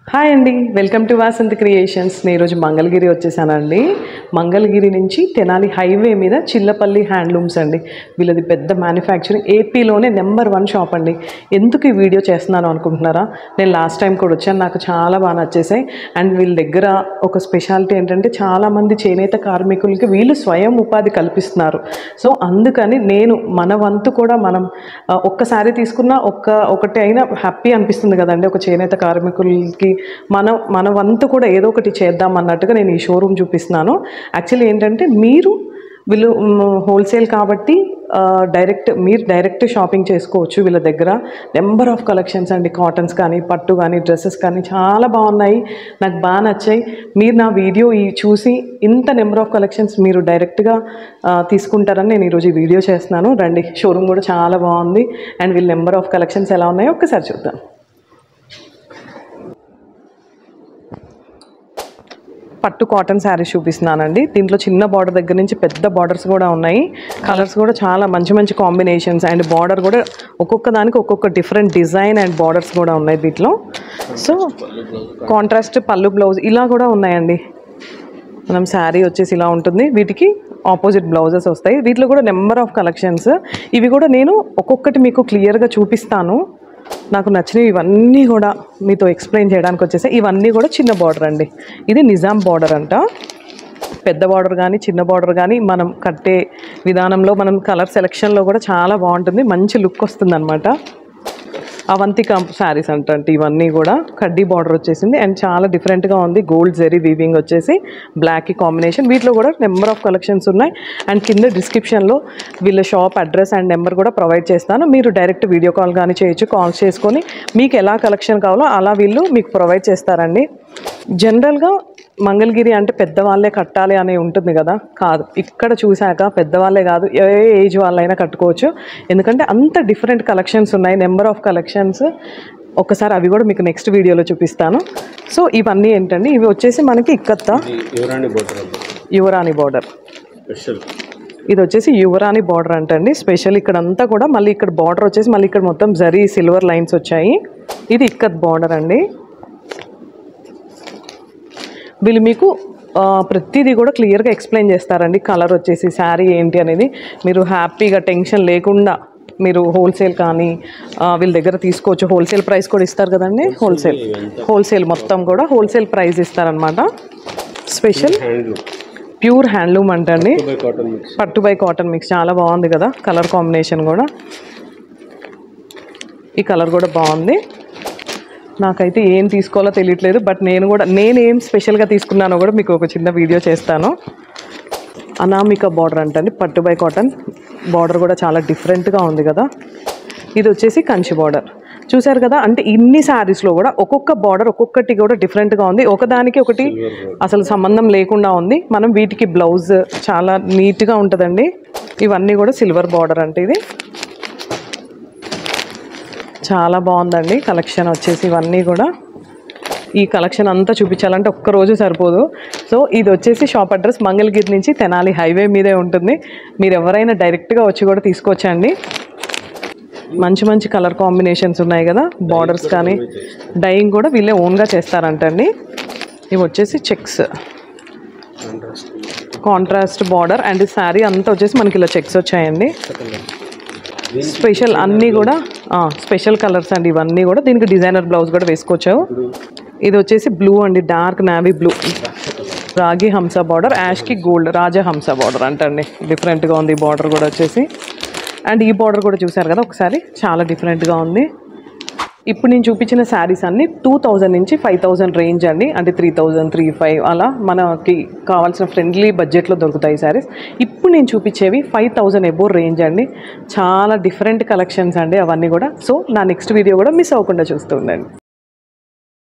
hi అండి welcome to Vasanth creations నేను ఈరోజు మంగళగిరి వచ్చేసానండి మంగళగిరి నుంచి తెనాలి హైవే మీద చిల్లపల్లి హ్యాండ్లూమ్స్ అండి వీళ్ళది పెద్ద మ్యానుఫ్యాక్చరింగ్ ఏపీలోనే నెంబర్ వన్ షాప్ అండి ఎందుకు ఈ వీడియో చేస్తున్నాను అనుకుంటున్నారా నేను లాస్ట్ టైం కూడా వచ్చాను నాకు చాలా బాగా నచ్చేసాయి అండ్ వీళ్ళ దగ్గర ఒక స్పెషాలిటీ ఏంటంటే చాలామంది చేనేత కార్మికులకి వీళ్ళు స్వయం ఉపాధి కల్పిస్తున్నారు సో అందుకని నేను మన వంతు కూడా మనం ఆ, ఒక్కసారి తీసుకున్న ఒక్క ఒకటి అయినా హ్యాపీ అనిపిస్తుంది కదండి ఒక చేనేత కార్మికులకి మన మన వంతు కూడా ఏదో ఒకటి చేద్దాం అన్నట్టుగా నేను ఈ షోరూమ్ చూపిస్తున్నాను యాక్చువల్లీ ఏంటంటే మీరు వీళ్ళు హోల్సేల్ కాబట్టి ఆ, డైరెక్ట్ మీరు డైరెక్ట్ షాపింగ్ చేసుకోవచ్చు వీళ్ళ దగ్గర నెంబర్ ఆఫ్ కలెక్షన్స్ అండి కాటన్స్ కానీ పట్టు కానీ డ్రెస్సెస్ కానీ చాలా బాగున్నాయి నాకు బాగా నచ్చాయి మీరు నా వీడియో ఈ చూసి ఇంత నెంబర్ ఆఫ్ కలెక్షన్స్ మీరు డైరెక్ట్గా ఆ, తీసుకుంటారని నేను ఈరోజు ఈ వీడియో చేస్తున్నాను రండి షోరూమ్ కూడా చాలా బాగుంది అండ్ వీళ్ళ నెంబర్ ఆఫ్ కలెక్షన్స్ ఎలా ఉన్నాయో ఒక్కసారి చూద్దాం పట్టు కాటన్ శారీస్ చూపిస్తున్నానండి దీంట్లో చిన్న బార్డర్ దగ్గర నుంచి పెద్ద బార్డర్స్ కూడా ఉన్నాయి కలర్స్ కూడా చాలా మంచి మంచి కాంబినేషన్స్ అండ్ బార్డర్ కూడా ఒక్కొక్క దానికి ఒక్కొక్క డిఫరెంట్ డిజైన్ అండ్ బార్డర్స్ కూడా ఉన్నాయి దీంట్లో సో కాంట్రాస్ట్ పళ్ళు బ్లౌజ్ ఇలా కూడా ఉన్నాయండి మనం శారీ వచ్చేసి ఇలా ఉంటుంది వీటికి ఆపోజిట్ బ్లౌజెస్ వస్తాయి వీటిలో కూడా నెంబర్ ఆఫ్ కలెక్షన్స్ ఇవి కూడా నేను ఒక్కొక్కటి మీకు క్లియర్గా చూపిస్తాను నాకు నచ్చినవి ఇవన్నీ కూడా మీతో ఎక్స్ప్లెయిన్ చేయడానికి వచ్చేసి ఇవన్నీ కూడా చిన్న బార్డర్ అండి ఇది నిజాం బార్డర్ అంట పెద్ద బార్డర్ కానీ చిన్న బార్డర్ కానీ మనం కట్టే విధానంలో మనం కలర్ సెలెక్షన్లో కూడా చాలా బాగుంటుంది మంచి లుక్ వస్తుంది అవంతిక శారీస్ అంటే ఇవన్నీ కూడా కడ్డీ బార్డర్ వచ్చేసింది అండ్ చాలా డిఫరెంట్గా ఉంది గోల్డ్ జెరీ వీవింగ్ వచ్చేసి బ్లాక్ కాంబినేషన్ వీటిలో కూడా నెంబర్ ఆఫ్ కలెక్షన్స్ ఉన్నాయి అండ్ కింద డిస్క్రిప్షన్లో వీళ్ళ షాప్ అడ్రస్ అండ్ నెంబర్ కూడా ప్రొవైడ్ చేస్తాను మీరు డైరెక్ట్ వీడియో కాల్ కానీ చేయొచ్చు కాల్ చేసుకొని మీకు ఎలా కలెక్షన్ కావాలో అలా వీళ్ళు మీకు ప్రొవైడ్ చేస్తారండి జనరల్గా మంగళగిరి అంటే పెద్దవాళ్ళే కట్టాలి అని ఉంటుంది కదా కాదు ఇక్కడ చూశాక పెద్దవాళ్ళే కాదు ఏ ఏజ్ వాళ్ళైనా కట్టుకోవచ్చు ఎందుకంటే అంత డిఫరెంట్ కలెక్షన్స్ ఉన్నాయి నెంబర్ ఆఫ్ కలెక్షన్స్ ఒకసారి అవి కూడా మీకు నెక్స్ట్ వీడియోలో చూపిస్తాను సో ఇవన్నీ ఏంటండి ఇవి వచ్చేసి మనకి ఇక్కత్త యువరాణి బోర్డర్ యువరాణి బార్డర్ స్పెషల్ ఇది వచ్చేసి యువరాణి బార్డర్ అంటండి స్పెషల్ ఇక్కడ అంతా కూడా మళ్ళీ ఇక్కడ బార్డర్ వచ్చేసి మళ్ళీ ఇక్కడ మొత్తం జరీ సిల్వర్ లైన్స్ వచ్చాయి ఇది ఇక్కత్ బార్డర్ అండి వీళ్ళు మీకు ఆ, ప్రతిదీ కూడా క్లియర్గా ఎక్స్ప్లెయిన్ చేస్తారండి కలర్ వచ్చేసి శారీ ఏంటి అనేది మీరు హ్యాపీగా టెన్షన్ లేకుండా మీరు హోల్సేల్ కానీ ఆ, వీళ్ళ దగ్గర తీసుకోవచ్చు హోల్సేల్ ప్రైస్ కూడా ఇస్తారు కదండి హోల్సేల్ హోల్సేల్ మొత్తం కూడా హోల్సేల్ ప్రైస్ ఇస్తారనమాట స్పెషల్ హ్యాండ్లూమ్ ప్యూర్ హ్యాండ్లూమ్ అంటండి బై కాటన్ మిక్స్ పట్టు బై కాటన్ మిక్స్ చాలా బాగుంది కదా కలర్ కాంబినేషన్ కూడా ఈ కలర్ కూడా బాగుంది నాకైతే ఏం తీసుకోవాలో తెలియట్లేదు బట్ నేను కూడా నేను ఏం స్పెషల్గా తీసుకున్నానో కూడా మీకు ఒక చిన్న వీడియో చేస్తాను అనామిక బార్డర్ అంటండి పట్టు బై కాటన్ బార్డర్ కూడా చాలా డిఫరెంట్గా ఉంది కదా ఇది వచ్చేసి కంచి బార్డర్ చూశారు కదా అంటే ఇన్ని శారీస్లో కూడా ఒక్కొక్క బార్డర్ ఒక్కొక్కటి కూడా డిఫరెంట్గా ఉంది ఒకదానికి ఒకటి అసలు సంబంధం లేకుండా ఉంది మనం వీటికి బ్లౌజ్ చాలా నీట్గా ఉంటుందండి ఇవన్నీ కూడా సిల్వర్ బార్డర్ అంటే ఇది చాలా బాగుందండి కలెక్షన్ వచ్చేసి ఇవన్నీ కూడా ఈ కలెక్షన్ అంతా చూపించాలంటే ఒక్క రోజు సరిపోదు సో ఇది వచ్చేసి షాప్ అడ్రస్ మంగళగిరి నుంచి తెనాలి హైవే మీదే ఉంటుంది మీరు ఎవరైనా డైరెక్ట్గా వచ్చి కూడా తీసుకోవచ్చండి మంచి మంచి కలర్ కాంబినేషన్స్ ఉన్నాయి కదా బార్డర్స్ కానీ డైయింగ్ కూడా వీళ్ళే ఓన్గా చేస్తారంటండి ఇవి వచ్చేసి checks contrast border and sari అంతా వచ్చేసి మనకి ఇలా చెక్స్ వచ్చాయండి స్పెషల్ అన్నీ కూడా ఆ, స్పెషల్ కలర్స్ అండి ఇవన్నీ కూడా దీనికి డిజైనర్ బ్లౌజ్ కూడా వేసుకోవచ్చు ఇది వచ్చేసి బ్లూ అండి డార్క్ నావీ బ్లూ రాగి హంస బార్డర్ యాష్కి గోల్డ్ రాజహంస బార్డర్ అంటండి డిఫరెంట్గా ఉంది ఈ బార్డర్ కూడా వచ్చేసి అండ్ ఈ బార్డర్ కూడా చూసారు కదా ఒకసారి చాలా డిఫరెంట్గా ఉంది ఇప్పుడు నేను చూపించిన శారీస్ అన్ని టూ థౌజండ్ నుంచి ఫైవ్ థౌజండ్ రేంజ్ అండి అంటే త్రీ థౌజండ్ త్రీ ఫైవ్ అలా మనకి కావాల్సిన ఫ్రెండ్లీ బడ్జెట్లో దొరుకుతాయి శారీస్ ఇప్పుడు నేను చూపించేవి ఫైవ్ థౌజండ్ ఎబో రేంజ్ అండి చాలా డిఫరెంట్ కలెక్షన్స్ అండి అవన్నీ కూడా సో నా నెక్స్ట్ వీడియో కూడా మిస్ అవ్వకుండా చూస్తూ ఉండండి